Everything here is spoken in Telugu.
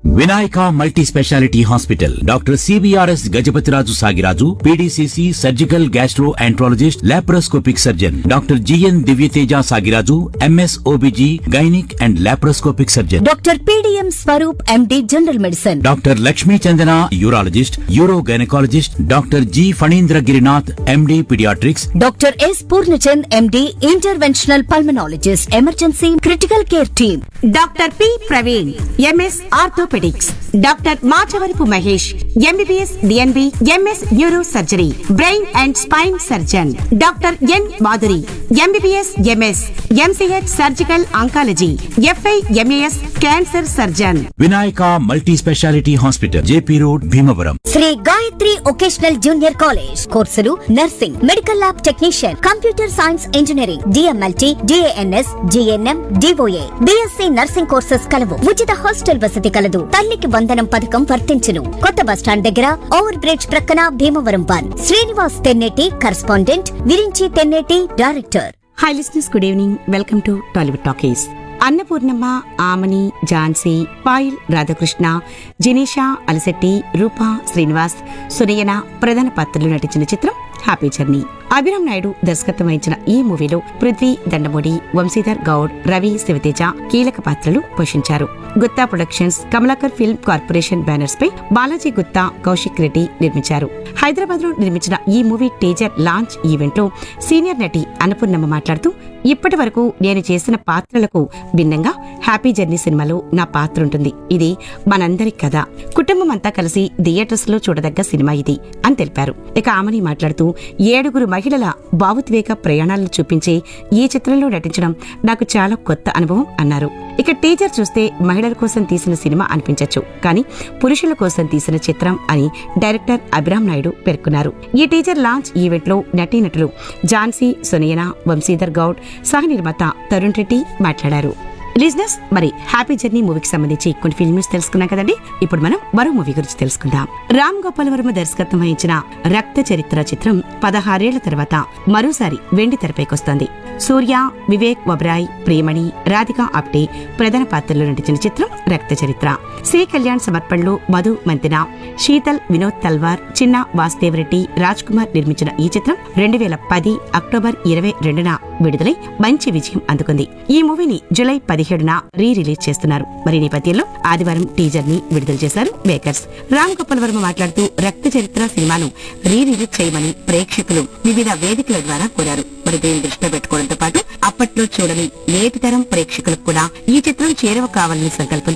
Vinayaka multi speciality hospital doctor CBRS Gajapathiraju Sagiraju PDCC surgical gastroenterologist laparoscopic surgeon doctor GN Divyateja Sagiraju MS OBG gynaec and laparoscopic surgeon doctor PDM Swaroop MD general medicine doctor Lakshmi Chandana urologist uro gynaecologist doctor G Phanindra Girinath MD paediatrics doctor S Purnachand MD interventional pulmonologist emergency critical care team doctor P Praveen MS orthopaedics doctor Machavarapu Mahesh MBBS DNB MS neuro surgery brain and spine surgeon doctor N Madhuri MBBS MS MCh surgical oncology FI MAS cancer surgeon Vinayaka multi speciality hospital JP road Bhimavaram Sri Gayatri vocational junior college కోర్సులు nursing medical lab technician computer science engineering DMLT DNS GNM DOA BSc nursing courses కలవు ఉచిత హాస్టల్ వసతి కలదు తల్లికి వందనం పథకం వర్తించును కొత్త బస్టాండ్ దగ్గర ఓవర్ బ్రిడ్జ్ ప్రక్కన Bhimavaram one Srinivas Tenneti correspondent Virinchi Tenneti director hi listeners good evening welcome to Tollywood talkies Annapurnamma Aamani Jhansi Payal Radhakrishna Jinisha Alasetti Rupa Srinivas Sunayana ప్రధాన పాత్రలు నటించిన చిత్రం హ్యాపీ జర్నీ అభిరామ్ నాయుడు దర్శకత్వం వహించిన ఈ మూవీలో పృథ్వీ దండమూడి వంశీధర్ గౌడ్ రవి శివతేజ కీలక పాత్రలు పోషించారు Gutta productions Kamalakar film corporation banners పై బాలాజీ గుత్తా కౌశిక్ రెడ్డి నిర్మించారు హైదరాబాద్ లో నిర్మించిన ఈ మూవీ టేజర్ లాంచ్ ఈవెంట్ లో సీనియర్ నటి అన్నపూర్ణమ్మ మాట్లాడుతూ ఇప్పటి వరకు నేను చేసిన పాత్రలకు భిన్నంగా హ్యాపీ జర్నీ సినిమాలో నా పాత్ర ఉంటుంది ఇది మనందరి కథ కుటుంబం అంతా కలిసి థియేటర్స్ లో చూడదగ్గ సినిమా ఇది అని తెలిపారు ఇక ఆమెని మాట్లాడుతూ ఏడుగురు మహిళల భావోద్వేగ ప్రయాణాలను చూపించే ఈ చిత్రంలో నటించడం నాకు చాలా కొత్త అనుభవం అన్నారు ఇక టీజర్ చూస్తే మహిళల కోసం తీసిన సినిమా అనిపించవచ్చు కానీ పురుషుల కోసం తీసిన చిత్రం అని డైరెక్టర్ అభిరామ్ నాయుడు పేర్కొన్నారు ఈ టీజర్ లాంచ్ ఈవెంట్ లో నటీనటులు ఝాన్సీ సునయన వంశీధర్ గౌడ్ సహ నిర్మాత తరుణ్ రెడ్డి మాట్లాడారు లిజినెస్ మరి హ్యాపీ జర్నీ మూవీకి సంబంధించి కొన్ని ఫిల్మ్ న్యూస్ తెలుసుకున్నాం కదండి ఇప్పుడు మనం మరో మూవీ గురించి తెలుసుకుందాం రామ్ గోపాల్ వర్మ దర్శకత్వం వహించిన రక్త చరిత్ర చిత్రం పదహారేళ్ల తర్వాత మరోసారి వెండి తెరపైకొస్తోంది సూర్య వివేక్ ఒబ్రాయ్ ప్రియమణి రాధిక ఆప్టే ప్రధాన పాత్రలో నటించిన చిత్రం రక్త చరిత్ర శ్రీ కళ్యాణ్ సమర్పణలో మధు మంతిన శీతల్ వినోద్ తల్వార్ చిన్న వాసుదేవ్ రెడ్డి రాజ్ కుమార్ నిర్మించిన ఈ చిత్రం రెండు వేల పది అక్టోబర్ ఇరవై రెండున విడుదలై మంచి విజయం అందుకుంది ఈ మూవీని జులై పదిహేడున రీ రిలీజ్ చేస్తున్నారు మరి ఈ నేపథ్యంలో ఆదివారం టీజర్ ని విడుదల చేశారు మేకర్స్ రామ్ గోపాల్ వర్మ మాట్లాడుతూ రక్త చరిత్ర సినిమాను రీ రిలీజ్ చేయమని ప్రేక్షకులు వివిధ వేదికల ద్వారా కోరారు మరి దీన్ని దృష్టిలో పెట్టుకోవడంతో పాటు అప్పట్లో చూడని నేటి తరం ప్రేక్షకులకు కూడా ఈ చిత్రం చేరువ కావాలని సంకల్పం